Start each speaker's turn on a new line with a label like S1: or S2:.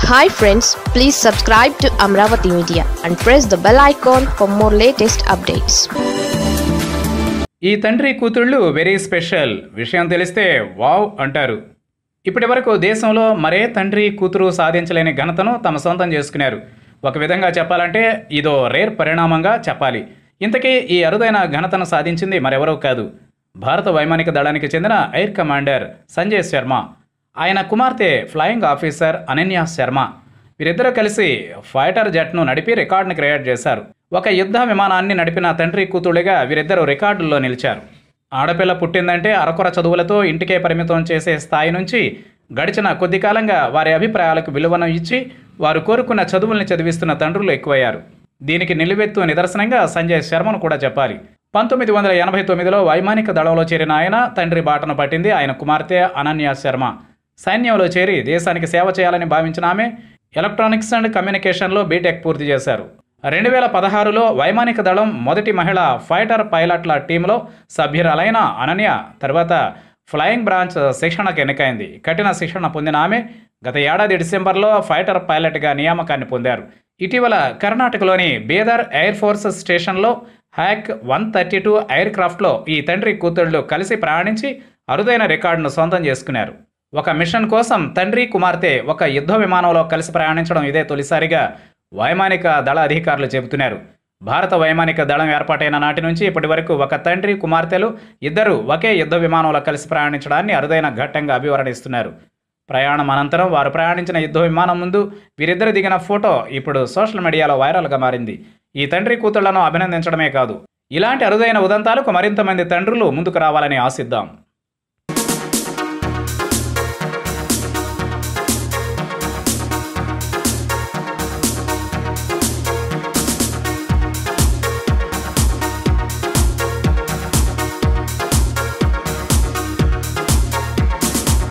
S1: hi friends please subscribe to Amaravati media and press the bell icon for more latest updates
S2: ఈ తండ్రి కూతుళ్ళు very special విషయం తెలిస్తే wow అంటారు ఇప్పటి వరకు దేశంలో మరే తండ్రి కూతురు సాధించలేని ఘనతను తమ సొంతం చేసుకున్నారు ఒక విధంగా చెప్పాలంటే ఇదో రేర్ పరిణామంగా చెప్పాలి ఇంతకీ ఈ అరుదైన ఘనతను సాధించింది మరెవరో కాదు భారత వైమానిక దళానికి చెందిన ఎయిర్ కమాండర్ సంజయ్ శర్మ ఆయన కుమార్తె ఫ్లయింగ్ ఆఫీసర్ అనన్య శర్మ వీరిద్దరూ కలిసి ఫైటర్ జెట్ను నడిపి రికార్డుని క్రియేట్ చేశారు ఒక యుద్ధ విమానాన్ని నడిపిన తండ్రి కూతుళ్ళుగా వీరిద్దరూ రికార్డుల్లో నిలిచారు ఆడపిల్ల పుట్టిందంటే అరకొర చదువులతో ఇంటికే పరిమితం చేసే స్థాయి నుంచి గడిచిన కొద్ది కాలంగా వారి అభిప్రాయాలకు విలువను ఇచ్చి వారు కోరుకున్న చదువుల్ని చదివిస్తున్న తండ్రులు ఎక్కువయ్యారు దీనికి నిలువెత్తు నిదర్శనంగా సంజయ్ శర్మను కూడా చెప్పాలి పంతొమ్మిది వందల ఎనభై తొమ్మిదిలో వైమానిక దళంలో చేరిన ఆయన తండ్రి బాటను పట్టింది ఆయన కుమార్తె అనన్య శర్మ సైన్యంలో చేరి దేశానికి సేవ చేయాలని భావించిన ఆమె ఎలక్ట్రానిక్స్ అండ్ కమ్యూనికేషన్లో బీటెక్ పూర్తి చేశారు రెండు వేల పదహారులో వైమానిక దళం మొదటి మహిళ ఫైటర్ పైలట్ల టీంలో సభ్యురాలైన అనన్య తర్వాత ఫ్లయింగ్ బ్రాంచ్ శిక్షణకు ఎన్నికైంది కఠిన శిక్షణ పొందిన ఆమె గత ఏడాది డిసెంబర్లో ఫైటర్ పైలట్గా నియామకాన్ని పొందారు ఇటీవల కర్ణాటకలోని బీదర్ ఎయిర్ ఫోర్స్ స్టేషన్లో హ్యాక్ వన్ థర్టీ టూ ఎయిర్ క్రాఫ్ట్లో ఈ తండ్రి కూతుళ్ళు కలిసి ప్రయాణించి అరుదైన రికార్డును సొంతం చేసుకున్నారు ఒక మిషన్ కోసం తండ్రి కుమార్తె ఒక యుద్ధ విమానంలో కలిసి ప్రయాణించడం ఇదే తొలిసారిగా వైమానిక దళ అధికారులు చెబుతున్నారు భారత వైమానిక దళం ఏర్పాటైన నాటి నుంచి ఇప్పటి వరకు ఒక తండ్రి కుమార్తెలు ఇద్దరు ఒకే యుద్ధ విమానంలో కలిసి ప్రయాణించడాన్ని అరుదైన ఘట్టంగా అభివర్ణిస్తున్నారు ప్రయాణం అనంతరం వారు ప్రయాణించిన యుద్ధ విమానం ముందు వీరిద్దరు దిగిన ఫోటో ఇప్పుడు సోషల్ మీడియాలో వైరల్గా మారింది ఈ తండ్రి కూతుళ్లను అభినందించడమే కాదు ఇలాంటి అరుదైన ఉదంతాలకు మరింత మంది తండ్రులు ముందుకు రావాలని ఆశిద్దాం